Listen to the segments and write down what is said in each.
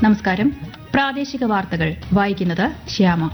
നമസ്കാരം പ്രാദേശിക വാർത്തകൾ വായിക്കുന്നത് ശ്യാമ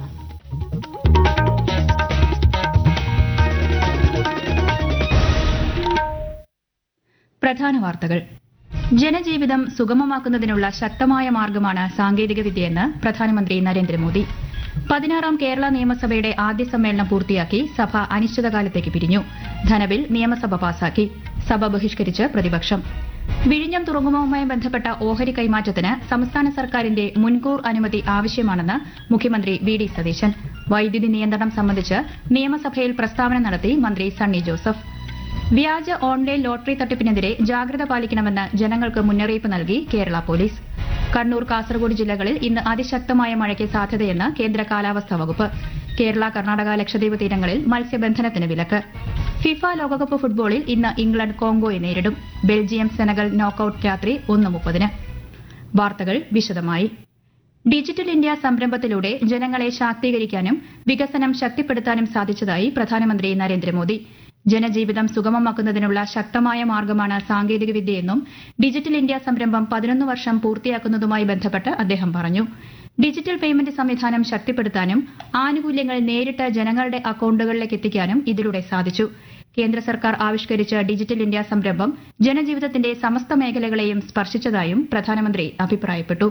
പ്രധാന വാർത്തകൾ ജനജീവിതം സുഗമമാക്കുന്നതിനുള്ള ശക്തമായ മാർഗമാണ് സാങ്കേതികവിദ്യയെന്ന് പ്രധാനമന്ത്രി നരേന്ദ്രമോദി പതിനാറാം കേരള നിയമസഭയുടെ ആദ്യ സമ്മേളനം പൂർത്തിയാക്കി സഭ അനിശ്ചിതകാലത്തേക്ക് പിരിഞ്ഞു ധനബിൽ നിയമസഭ പാസാക്കി സഭ ബഹിഷ്കരിച്ച് പ്രതിപക്ഷം വിഴിഞ്ഞം തുറമുഖവുമായി ബന്ധപ്പെട്ട ഓഹരി കൈമാറ്റത്തിന് സംസ്ഥാന സർക്കാരിന്റെ മുൻകൂർ അനുമതി ആവശ്യമാണെന്ന് മുഖ്യമന്ത്രി വി ഡി സതീശൻ വൈദ്യുതി നിയന്ത്രണം സംബന്ധിച്ച് നിയമസഭയിൽ പ്രസ്താവന നടത്തി മന്ത്രി സണ്ണി ജോസഫ് വ്യാജ ഓൺലൈൻ ലോട്ടറി തട്ടിപ്പിനെതിരെ ജാഗ്രത പാലിക്കണമെന്ന് ജനങ്ങൾക്ക് മുന്നറിയിപ്പ് നൽകി കേരള പോലീസ് കണ്ണൂർ കാസർഗോഡ് ജില്ലകളിൽ ഇന്ന് അതിശക്തമായ മഴയ്ക്ക് സാധ്യതയെന്ന് കേന്ദ്ര കാലാവസ്ഥാ വകുപ്പ് കേരള കർണാടക ലക്ഷദ്വീപ് തീരങ്ങളിൽ മത്സ്യബന്ധനത്തിന് വിലക്ക് ഫിഫ ലോകകപ്പ് ഫുട്ബോളിൽ ഇന്ന് ഇംഗ്ലണ്ട് കോങ്കോയെ നേരിടും ബെൽജിയം സെനഗൽ നോക്കൌട്ട് രാത്രി ഒന്ന് മുപ്പതിന് വാർത്തകൾ വിശദമായി ഡിജിറ്റൽ ഇന്ത്യ സംരംഭത്തിലൂടെ ജനങ്ങളെ ശാക്തീകരിക്കാനും വികസനം ശക്തിപ്പെടുത്താനും സാധിച്ചതായി പ്രധാനമന്ത്രി നരേന്ദ്രമോദി ജനജീവിതം സുഗമമാക്കുന്നതിനുള്ള ശക്തമായ മാർഗമാണ് സാങ്കേതികവിദ്യയെന്നും ഡിജിറ്റൽ ഇന്ത്യ സംരംഭം പതിനൊന്ന് വർഷം പൂർത്തിയാക്കുന്നതുമായി ബന്ധപ്പെട്ട് അദ്ദേഹം പറഞ്ഞു ഡിജിറ്റൽ പേയ്മെന്റ് സംവിധാനം ശക്തിപ്പെടുത്താനും ആനുകൂല്യങ്ങൾ നേരിട്ട് ജനങ്ങളുടെ അക്കൌണ്ടുകളിലേക്ക് എത്തിക്കാനും ഇതിലൂടെ സാധിച്ചു കേന്ദ്ര സർക്കാർ ആവിഷ്കരിച്ച ഡിജിറ്റൽ ഇന്ത്യ സംരംഭം ജനജീവിതത്തിന്റെ സമസ്ത മേഖലകളെയും സ്പർശിച്ചതായും പ്രധാനമന്ത്രി അഭിപ്രായപ്പെട്ടു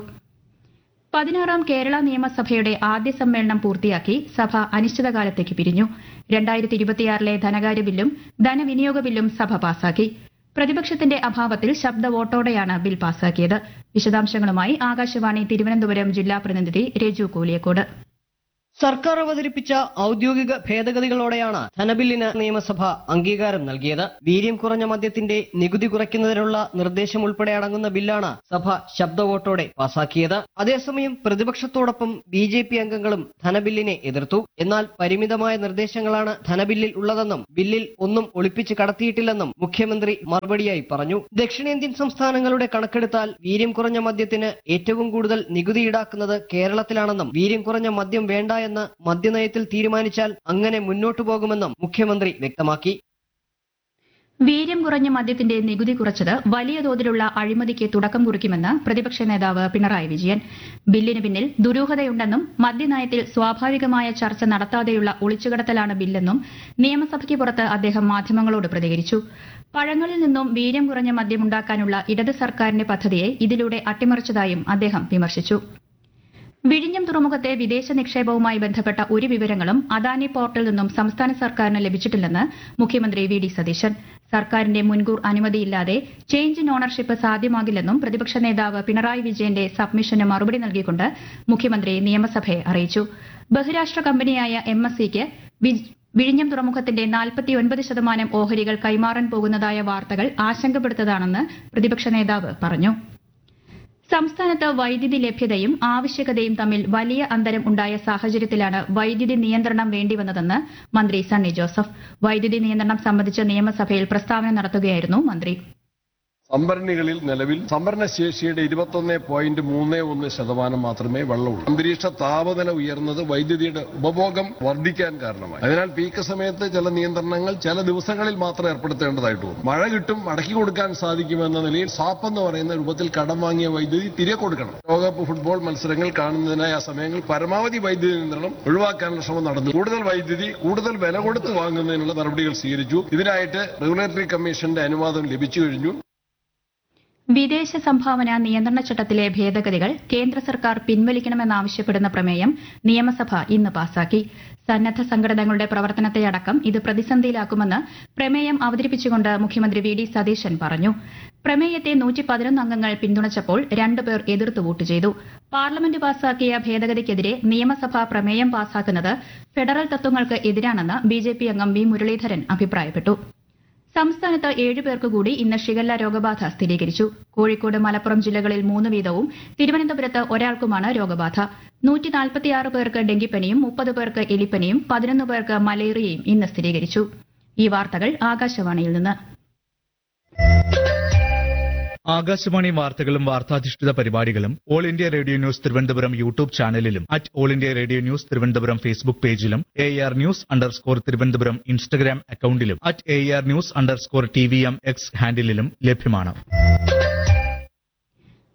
പതിനാറാം കേരള നിയമസഭയുടെ ആദ്യ സമ്മേളനം പൂർത്തിയാക്കി സഭ അനിശ്ചിതകാലത്തേക്ക് പിരിഞ്ഞു രണ്ടായിരത്തി ഇരുപത്തിയാറിലെ ധനകാര്യ ബില്ലും ധനവിനിയോഗ ബില്ലും സഭ പാസാക്കി പ്രതിപക്ഷത്തിന്റെ അഭാവത്തിൽ ശബ്ദ വോട്ടോടെയാണ് ബിൽ പാസാക്കിയത് വിശദാംശങ്ങളുമായി ആകാശവാണി തിരുവനന്തപുരം ജില്ലാ പ്രതിനിധി രജു കൂലിയക്കോട് സർക്കാർ അവതരിപ്പിച്ച ഔദ്യോഗിക ഭേദഗതികളോടെയാണ് ധനബില്ലിന് നിയമസഭ അംഗീകാരം നൽകിയത് വീര്യം കുറഞ്ഞ മദ്യത്തിന്റെ നികുതി കുറയ്ക്കുന്നതിനുള്ള നിർദ്ദേശം ഉൾപ്പെടെ അടങ്ങുന്ന ബില്ലാണ് സഭ ശബ്ദവോട്ടോടെ പാസാക്കിയത് അതേസമയം പ്രതിപക്ഷത്തോടൊപ്പം ബി ജെ പി അംഗങ്ങളും ധനബില്ലിനെ എതിർത്തു എന്നാൽ പരിമിതമായ നിർദ്ദേശങ്ങളാണ് ധനബില്ലിൽ ഉള്ളതെന്നും ബില്ലിൽ ഒന്നും ഒളിപ്പിച്ച് കടത്തിയിട്ടില്ലെന്നും മുഖ്യമന്ത്രി മറുപടിയായി പറഞ്ഞു ദക്ഷിണേന്ത്യൻ സംസ്ഥാനങ്ങളുടെ കണക്കെടുത്താൽ വീര്യം കുറഞ്ഞ മദ്യത്തിന് ഏറ്റവും കൂടുതൽ നികുതി ഈടാക്കുന്നത് കേരളത്തിലാണെന്നും വീര്യം കുറഞ്ഞ മദ്യം വേണ്ട എന്ന് മദ്യനയത്തിൽ തീരുമാനിച്ചാൽ അങ്ങനെ മുന്നോട്ടു പോകുമെന്നും മുഖ്യമന്ത്രി വ്യക്തമാക്കി വീര്യം കുറഞ്ഞ മദ്യത്തിന്റെ നികുതി കുറച്ചത് വലിയ തോതിലുള്ള അഴിമതിക്ക് തുടക്കം കുറിക്കുമെന്ന് പ്രതിപക്ഷ നേതാവ് പിണറായി വിജയൻ ബില്ലിന് പിന്നിൽ ദുരൂഹതയുണ്ടെന്നും മദ്യനയത്തിൽ സ്വാഭാവികമായ ചർച്ച നടത്താതെയുള്ള ഒളിച്ചുകടത്തലാണ് ബില്ലെന്നും നിയമസഭയ്ക്ക് പുറത്ത് അദ്ദേഹം മാധ്യമങ്ങളോട് പ്രതികരിച്ചു പഴങ്ങളിൽ നിന്നും വീര്യം കുറഞ്ഞ മദ്യമുണ്ടാക്കാനുള്ള ഇടത് സർക്കാരിന്റെ പദ്ധതിയെ ഇതിലൂടെ അട്ടിമറിച്ചതായും അദ്ദേഹം വിമർശിച്ചു വിഴിഞ്ഞം തുറമുഖത്തെ വിദേശ നിക്ഷേപവുമായി ബന്ധപ്പെട്ട ഒരു വിവരങ്ങളും അദാനി പോർട്ടിൽ നിന്നും സംസ്ഥാന സർക്കാരിന് ലഭിച്ചിട്ടില്ലെന്ന് മുഖ്യമന്ത്രി വി ഡി സതീശൻ സർക്കാരിന്റെ മുൻകൂർ അനുമതിയില്ലാതെ ചേഞ്ച് ഇൻ ഓണർഷിപ്പ് സാധ്യമാകില്ലെന്നും പ്രതിപക്ഷ നേതാവ് പിണറായി വിജയന്റെ സബ്മിഷന് മറുപടി നൽകിക്കൊണ്ട് മുഖ്യമന്ത്രി നിയമസഭയെ അറിയിച്ചു ബഹുരാഷ്ട്ര കമ്പനിയായ എം എസ് സിക്ക് വിഴിഞ്ഞം തുറമുഖത്തിന്റെ നാൽപ്പത്തിയൊൻപത് ശതമാനം ഓഹരികൾ കൈമാറാൻ പോകുന്നതായ വാർത്തകൾ ആശങ്കപ്പെടുത്തതാണെന്ന് പ്രതിപക്ഷ നേതാവ് പറഞ്ഞു സംസ്ഥാനത്ത് വൈദ്യുതി ലഭ്യതയും ആവശ്യകതയും തമ്മിൽ വലിയ അന്തരം ഉണ്ടായ സാഹചര്യത്തിലാണ് വൈദ്യുതി നിയന്ത്രണം വേണ്ടിവന്നതെന്ന് മന്ത്രി സണ്ണി ജോസഫ് വൈദ്യുതി നിയന്ത്രണം സംബന്ധിച്ച് നിയമസഭയിൽ പ്രസ്താവന നടത്തുകയായിരുന്നു മന്ത്രി സംഭരണികളിൽ നിലവിൽ സംഭരണ ശേഷിയുടെ ഇരുപത്തൊന്ന് പോയിന്റ് മൂന്ന് ഒന്ന് ശതമാനം മാത്രമേ വെള്ളമുള്ളൂ അന്തരീക്ഷ താപനില ഉയർന്നത് വൈദ്യുതിയുടെ ഉപഭോഗം വർദ്ധിക്കാൻ കാരണമായി അതിനാൽ പീക്ക് സമയത്ത് ചില നിയന്ത്രണങ്ങൾ ചില ദിവസങ്ങളിൽ മാത്രം ഏർപ്പെടുത്തേണ്ടതായിട്ട് വന്നു മഴ കിട്ടും മടക്കി കൊടുക്കാൻ സാധിക്കുമെന്ന നിലയിൽ സാപ്പ് എന്ന് പറയുന്ന രൂപത്തിൽ കടം വാങ്ങിയ വൈദ്യുതി തിരികെ കൊടുക്കണം ലോകകപ്പ് ഫുട്ബോൾ മത്സരങ്ങൾ കാണുന്നതിനായി ആ സമയങ്ങളിൽ പരമാവധി വൈദ്യുതി നിയന്ത്രണം ഒഴിവാക്കാനുള്ള ശ്രമം നടന്നു കൂടുതൽ വൈദ്യുതി കൂടുതൽ വില കൊടുത്ത് വാങ്ങുന്നതിനുള്ള നടപടികൾ സ്വീകരിച്ചു ഇതിനായിട്ട് റെഗുലേറ്ററി കമ്മീഷന്റെ അനുവാദം ലഭിച്ചു കഴിഞ്ഞു വിദേശ സംഭാവന നിയന്ത്രണ ചട്ടത്തിലെ ഭേദഗതികൾ കേന്ദ്ര സർക്കാർ പിൻവലിക്കണമെന്നാവശ്യപ്പെടുന്ന പ്രമേയം നിയമസഭ ഇന്ന് പാസാക്കി സന്നദ്ധ സംഘടനകളുടെ പ്രവർത്തനത്തെയടക്കം ഇത് പ്രതിസന്ധിയിലാക്കുമെന്ന് പ്രമേയം അവതരിപ്പിച്ചുകൊണ്ട് മുഖ്യമന്ത്രി വി ഡി സതീശൻ പറഞ്ഞു പ്രമേയത്തെ നൂറ്റി പതിനൊന്ന് അംഗങ്ങൾ പിന്തുണച്ചപ്പോൾ രണ്ടുപേർ എതിർത്ത് വോട്ട് ചെയ്തു പാർലമെന്റ് പാസാക്കിയ ഭേദഗതിക്കെതിരെ നിയമസഭ പ്രമേയം പാസാക്കുന്നത് ഫെഡറൽ തത്വങ്ങൾക്ക് എതിരാണെന്ന് ബിജെപി അംഗം വി മുരളീധരൻ അഭിപ്രായപ്പെട്ടു സംസ്ഥാനത്ത് ഏഴുപേർക്ക് കൂടി ഇന്ന് ഷിഗല്ല രോഗബാധ സ്ഥിരീകരിച്ചു കോഴിക്കോട് മലപ്പുറം ജില്ലകളിൽ മൂന്ന് വീതവും തിരുവനന്തപുരത്ത് ഒരാൾക്കുമാണ് രോഗബാധ നൂറ്റി നാൽപ്പത്തിയാറ് പേർക്ക് ഡെങ്കിപ്പനിയും മുപ്പത് പേർക്ക് എലിപ്പനിയും പതിനൊന്ന് പേർക്ക് മലേറിയയും ഇന്ന് സ്ഥിരീകരിച്ചു ഈ വാർത്തകൾ ആകാശവാണിയിൽ നിന്ന് ആകാശവാണി വാർത്തകളും വാർത്താധിഷ്ഠിത പരിപാടികളും all India radio news Thiruvananthapuram YouTube ചാനലിലും at all India radio news Thiruvananthapuram Facebook പേജിലും A R news underscore Thiruvananthapuram Instagram അക്കൌണ്ടിലും at A R news underscore T V M X ഹാൻഡിലും ലഭ്യമാണ്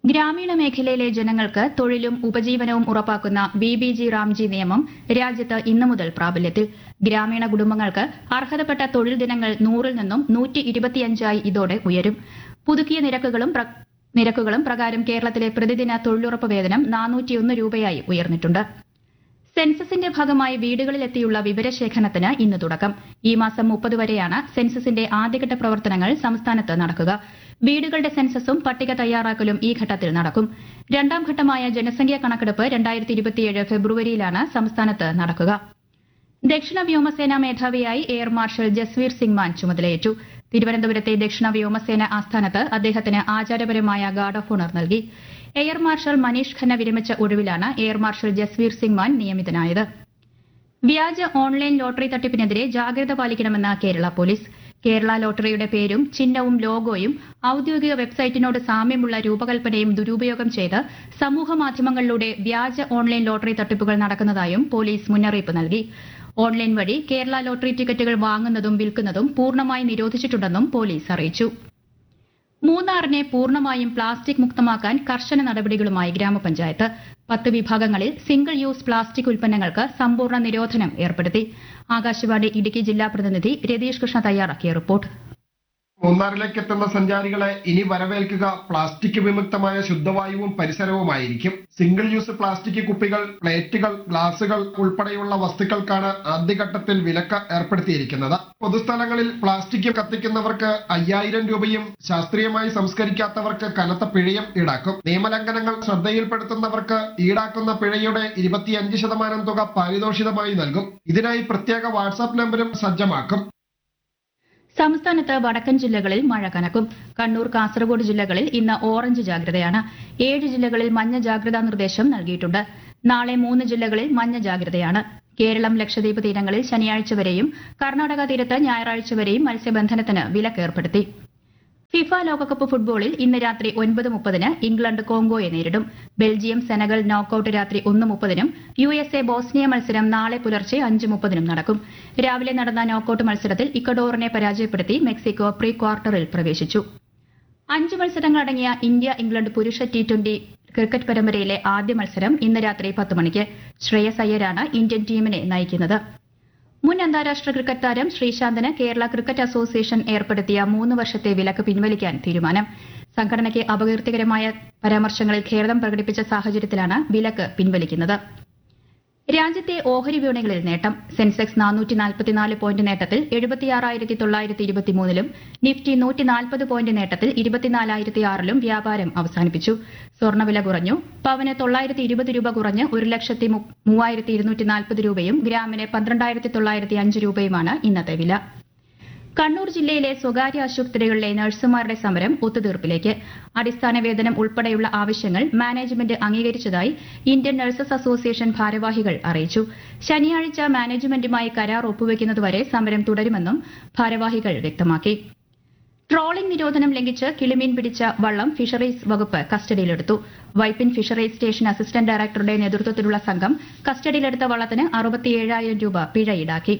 ഗ്രാമീണ മേഖലയിലെ ജനങ്ങൾക്ക് തൊഴിലും ഉപജീവനവും ഉറപ്പാക്കുന്ന ബി ബി ജി റാംജി നിയമം രാജ്യത്ത് ഇന്നു മുതൽ പ്രാബല്യത്തിൽ ഗ്രാമീണ കുടുംബങ്ങൾക്ക് അർഹതപ്പെട്ട തൊഴിൽ ദിനങ്ങൾ നൂറിൽ നിന്നും നൂറ്റി ഇരുപത്തിയഞ്ചായി ഇതോടെ ഉയരും പുതുക്കിയ നിരക്കുകളും പ്ര- നിരക്കുകളും പ്രകാരം കേരളത്തിലെ പ്രതിദിന തൊഴിലുറപ്പ് വേതനം നാനൂറ്റിയൊന്ന് രൂപയായി ഉയർന്നിട്ടുണ്ട് സെൻസസിന്റെ ഭാഗമായി വീടുകളിലെത്തിയുള്ള വിവരശേഖരണത്തിന് ഇന്ന് തുടക്കം ഈ മാസം മുപ്പത് വരെയാണ് സെൻസസിന്റെ ആദ്യഘട്ട പ്രവർത്തനങ്ങൾ സംസ്ഥാനത്ത് നടക്കുക വീടുകളുടെ സെൻസസും പട്ടിക തയ്യാറാക്കലും ഈ ഘട്ടത്തിൽ നടക്കും രണ്ടാം ഘട്ടമായ ജനസംഖ്യാ കണക്കെടുപ്പ് രണ്ടായിരത്തി ഇരുപത്തിയേഴ് ഫെബ്രുവരിയിലാണ് സംസ്ഥാനത്ത് നടക്കുക ദക്ഷിണ വ്യോമസേന മേധാവിയായി എയർ മാർഷൽ ജസ്വീർ സിംഗ് മാൻ ചുമതലയേറ്റു തിരുവനന്തപുരത്തെ ദക്ഷിണ വ്യോമസേന ആസ്ഥാനത്ത് അദ്ദേഹത്തിന് ആചാരപരമായ ഗാർഡ് ഓഫ് ഓണർ നൽകി എയർ മാർഷൽ മനീഷ് ഖന്ന വിരമിച്ച ഒഴിവിലാണ് എയർ മാർഷൽ ജസ്വീർ സിംഗ് മാൻ നിയമിതനായത് വ്യാജ ഓൺലൈൻ ലോട്ടറി തട്ടിപ്പിനെതിരെ ജാഗ്രത പാലിക്കണമെന്ന് കേരള പോലീസ് കേരള ലോട്ടറിയുടെ പേരും ചിഹ്നവും ലോഗോയും ഔദ്യോഗിക വെബ്സൈറ്റിനോട് സാമ്യമുള്ള രൂപകൽപ്പനയും ദുരുപയോഗം ചെയ്ത് സമൂഹ മാധ്യമങ്ങളിലൂടെ വ്യാജ ഓൺലൈൻ ലോട്ടറി തട്ടിപ്പുകൾ നടക്കുന്നതായും പോലീസ് മുന്നറിയിപ്പ് നൽകി ഓൺലൈൻ വഴി കേരള ലോട്ടറി ടിക്കറ്റുകൾ വാങ്ങുന്നതും വിൽക്കുന്നതും പൂർണ്ണമായി നിരോധിച്ചിട്ടുണ്ടെന്നും പോലീസ് അറിയിച്ചു മൂന്നാറിനെ പൂർണ്ണമായും പ്ലാസ്റ്റിക് മുക്തമാക്കാൻ കർശന നടപടികളുമായി ഗ്രാമപഞ്ചായത്ത് പത്ത് വിഭാഗങ്ങളിൽ സിംഗിൾ യൂസ് പ്ലാസ്റ്റിക് ഉൽപ്പന്നങ്ങൾക്ക് സമ്പൂർണ്ണ നിരോധനം ഏർപ്പെടുത്തി ആകാശവാണി ഇടുക്കി ജില്ലാ പ്രതിനിധി രതീഷ് കൃഷ്ണ തയ്യാറാക്കിയ റിപ്പോർട്ട് മൂന്നാറിലേക്ക് എത്തുന്ന സഞ്ചാരികളെ ഇനി വരവേൽക്കുക പ്ലാസ്റ്റിക് വിമുക്തമായ ശുദ്ധവായുവും പരിസരവുമായിരിക്കും സിംഗിൾ യൂസ് പ്ലാസ്റ്റിക് കുപ്പികൾ പ്ലേറ്റുകൾ ഗ്ലാസുകൾ ഉൾപ്പെടെയുള്ള വസ്തുക്കൾക്കാണ് ആദ്യഘട്ടത്തിൽ വിലക്ക് ഏർപ്പെടുത്തിയിരിക്കുന്നത് പൊതുസ്ഥലങ്ങളിൽ പ്ലാസ്റ്റിക് കത്തിക്കുന്നവർക്ക് അയ്യായിരം രൂപയും ശാസ്ത്രീയമായി സംസ്കരിക്കാത്തവർക്ക് കനത്ത പിഴയും ഈടാക്കും നിയമലംഘനങ്ങൾ ശ്രദ്ധയിൽപ്പെടുത്തുന്നവർക്ക് ഈടാക്കുന്ന പിഴയുടെ ഇരുപത്തിയഞ്ച് ശതമാനം തുക പാരിതോഷികമായി നൽകും ഇതിനായി പ്രത്യേക വാട്സാപ്പ് നമ്പരും സജ്ജമാക്കും സംസ്ഥാനത്ത് വടക്കൻ ജില്ലകളിൽ മഴ കനക്കും കണ്ണൂർ കാസർഗോഡ് ജില്ലകളിൽ ഇന്ന് ഓറഞ്ച് ജാഗ്രതയാണ് ഏഴ് ജില്ലകളിൽ മഞ്ഞ ജാഗ്രതാ നിർദ്ദേശം നൽകിയിട്ടുണ്ട് നാളെ മൂന്ന് ജില്ലകളിൽ മഞ്ഞ ജാഗ്രതയാണ് കേരളം ലക്ഷദ്വീപ് തീരങ്ങളിൽ ശനിയാഴ്ച വരെയും കർണാടക തീരത്ത് ഞായറാഴ്ച വരെയും മത്സ്യബന്ധനത്തിന് വിലക്കേർപ്പെടുത്തി ഫിഫ ലോകകപ്പ് ഫുട്ബോളിൽ ഇന്ന് രാത്രി ഒൻപത് മുപ്പതിന് ഇംഗ്ലണ്ട് കോങ്കോയെ നേരിടും ബെൽജിയം സെനഗൽ നോക്കൌട്ട് രാത്രി ഒന്ന് മുപ്പതിനും യു എസ് എ ബോസ്നിയ മത്സരം നാളെ പുലർച്ചെ അഞ്ച് മുപ്പതിനും നടക്കും രാവിലെ നടന്ന നോക്കൌട്ട് മത്സരത്തിൽ ഇക്കഡോറിനെ പരാജയപ്പെടുത്തി മെക്സിക്കോ പ്രീ ക്വാർട്ടറിൽ പ്രവേശിച്ചു അഞ്ച് മത്സരങ്ങളടങ്ങിയ ഇന്ത്യ ഇംഗ്ലണ്ട് പുരുഷ ടി ട്വന്റി ക്രിക്കറ്റ് പരമ്പരയിലെ ആദ്യ മത്സരം ഇന്ന് രാത്രി പത്ത് മണിക്ക് ശ്രേയസ് അയ്യരാണ് ഇന്ത്യൻ ടീമിനെ നയിക്കുന്നത് മുൻ അന്താരാഷ്ട്ര ക്രിക്കറ്റ് താരം ശ്രീശാന്തിന് കേരള ക്രിക്കറ്റ് അസോസിയേഷൻ ഏർപ്പെടുത്തിയ മൂന്ന് വർഷത്തെ വിലക്ക് പിൻവലിക്കാൻ തീരുമാനം സംഘടനയ്ക്ക് അപകീർത്തികരമായ പരാമർശങ്ങളിൽ ഖേദം പ്രകടിപ്പിച്ച സാഹചര്യത്തിലാണ് വിലക്ക് പിൻവലിക്കുന്നത് രാജ്യത്തെ ഓഹരി വിപണികളിൽ നേട്ടം സെൻസെക്സ് നാനൂറ്റി നാൽപ്പത്തിനാല് പോയിന്റ് നേട്ടത്തിൽ എഴുപത്തിയാറായിരത്തി തൊള്ളായിരത്തി ഇരുപത്തിമൂന്നിലും നിഫ്റ്റി നൂറ്റി നാൽപ്പത് പോയിന്റ് നേട്ടത്തിൽ ഇരുപത്തിനാലായിരത്തി ആറിലും വ്യാപാരം അവസാനിപ്പിച്ചു സ്വർണ്ണവില കുറഞ്ഞു പവന് തൊള്ളായിരത്തി ഇരുപത് രൂപ കുറഞ്ഞ് ഒരു ലക്ഷത്തി മു- മൂവായിരത്തി ഇരുന്നൂറ്റി നാൽപ്പത് രൂപയും ഗ്രാമിന് പന്ത്രണ്ടായിരത്തി തൊള്ളായിരത്തി അഞ്ച് രൂപയുമാണ് ഇന്നത്തെ വില കണ്ണൂർ ജില്ലയിലെ സ്വകാര്യ ആശുപത്രികളിലെ നഴ്സുമാരുടെ സമരം ഒത്തുതീർപ്പിലേക്ക് അടിസ്ഥാന വേതനം ഉൾപ്പെടെയുള്ള ആവശ്യങ്ങൾ മാനേജ്മെന്റ് അംഗീകരിച്ചതായി ഇന്ത്യൻ നഴ്സസ് അസോസിയേഷൻ ഭാരവാഹികൾ അറിയിച്ചു ശനിയാഴ്ച മാനേജ്മെന്റുമായി കരാർ ഒപ്പുവെക്കുന്നതുവരെ സമരം തുടരുമെന്നും ഭാരവാഹികൾ വ്യക്തമാക്കി ട്രോളിംഗ് നിരോധനം ലംഘിച്ച് കിളിമീൻ പിടിച്ച വള്ളം ഫിഷറീസ് വകുപ്പ് കസ്റ്റഡിയിലെടുത്തു വൈപ്പിൻ ഫിഷറീസ് സ്റ്റേഷൻ അസിസ്റ്റന്റ് ഡയറക്ടറുടെ നേതൃത്വത്തിലുള്ള സംഘം കസ്റ്റഡിയിലെടുത്ത വള്ളത്തിന് അറുപത്തിയേഴായിരം രൂപ പിഴ ഈടാക്കി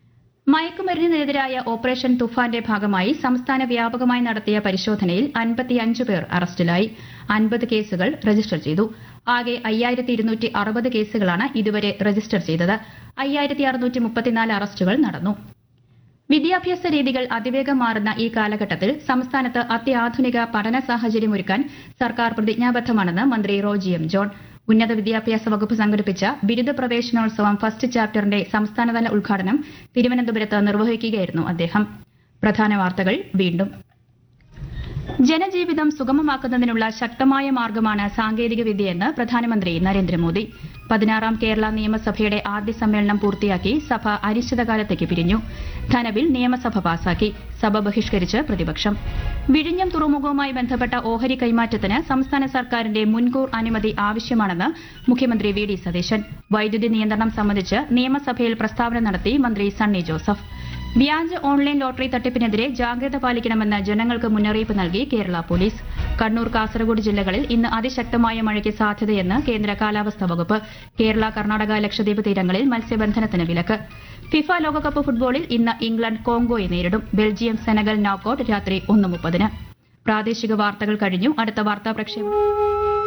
മയക്കുമരുന്നിനെതിരായ ഓപ്പറേഷൻ തുഫാന്റെ ഭാഗമായി സംസ്ഥാന വ്യാപകമായി നടത്തിയ പരിശോധനയിൽ അൻപത്തിയഞ്ച് പേർ അറസ്റ്റിലായി അൻപത് കേസുകൾ രജിസ്റ്റർ ചെയ്തു ആകെ അയ്യായിരത്തി ഇരുന്നൂറ്റി അറുപത് കേസുകളാണ് ഇതുവരെ രജിസ്റ്റർ ചെയ്തത് അയ്യായിരത്തി അറുന്നൂറ്റി മുപ്പത്തിനാല് അറസ്റ്റുകൾ നടന്നു വിദ്യാഭ്യാസ രീതികൾ അതിവേഗം മാറുന്ന ഈ കാലഘട്ടത്തിൽ സംസ്ഥാനത്ത് അത്യാധുനിക പഠന സാഹചര്യമൊരുക്കാൻ സർക്കാർ പ്രതിജ്ഞാബദ്ധമാണെന്ന് മന്ത്രി റോജി എം ജോൺ ഉന്നത വിദ്യാഭ്യാസ വകുപ്പ് സംഘടിപ്പിച്ച ബിരുദ പ്രവേശനോത്സവം ഫസ്റ്റ് ചാപ്റ്ററിന്റെ സംസ്ഥാനതല ഉദ്ഘാടനം തിരുവനന്തപുരത്ത് നിർവഹിക്കുകയായിരുന്നു അദ്ദേഹം പ്രധാന വാർത്തകൾ വീണ്ടും ജനജീവിതം സുഗമമാക്കുന്നതിനുള്ള ശക്തമായ മാർഗമാണ് സാങ്കേതിക വിദ്യയെന്ന് പ്രധാനമന്ത്രി നരേന്ദ്രമോദി പതിനാറാം കേരള നിയമസഭയുടെ ആദ്യ സമ്മേളനം പൂർത്തിയാക്കി സഭ അനിശ്ചിതകാലത്തേക്ക് പിരിഞ്ഞു ധനബിൽ നിയമസഭ പാസാക്കി സഭ ബഹിഷ്കരിച്ച് പ്രതിപക്ഷം വിഴിഞ്ഞം തുറമുഖവുമായി ബന്ധപ്പെട്ട ഓഹരി കൈമാറ്റത്തിന് സംസ്ഥാന സർക്കാരിന്റെ മുൻകൂർ അനുമതി ആവശ്യമാണെന്ന് മുഖ്യമന്ത്രി വി ഡി സതീശൻ വൈദ്യുതി നിയന്ത്രണം സംബന്ധിച്ച് നിയമസഭയിൽ പ്രസ്താവന നടത്തി മന്ത്രി സണ്ണി ജോസഫ് വ്യാജ ഓൺലൈൻ ലോട്ടറി തട്ടിപ്പിനെതിരെ ജാഗ്രത പാലിക്കണമെന്ന് ജനങ്ങൾക്ക് മുന്നറിയിപ്പ് നൽകി കേരള പോലീസ് കണ്ണൂർ കാസർഗോഡ് ജില്ലകളിൽ ഇന്ന് അതിശക്തമായ മഴയ്ക്ക് സാധ്യതയെന്ന് കേന്ദ്ര കാലാവസ്ഥാ വകുപ്പ് കേരള കർണാടക ലക്ഷദ്വീപ് തീരങ്ങളിൽ മത്സ്യബന്ധനത്തിന് വിലക്ക് ഫിഫ ലോകകപ്പ് ഫുട്ബോളിൽ ഇന്ന് ഇംഗ്ലണ്ട് കോങ്കോയെ നേരിടും ബെൽജിയം സെനഗൽ നോക്കൌട്ട് രാത്രി ഒന്ന് മുപ്പതിന് പ്രാദേശിക വാർത്തകൾ കഴിഞ്ഞു അടുത്ത വാർത്താ പ്രക്ഷേപണം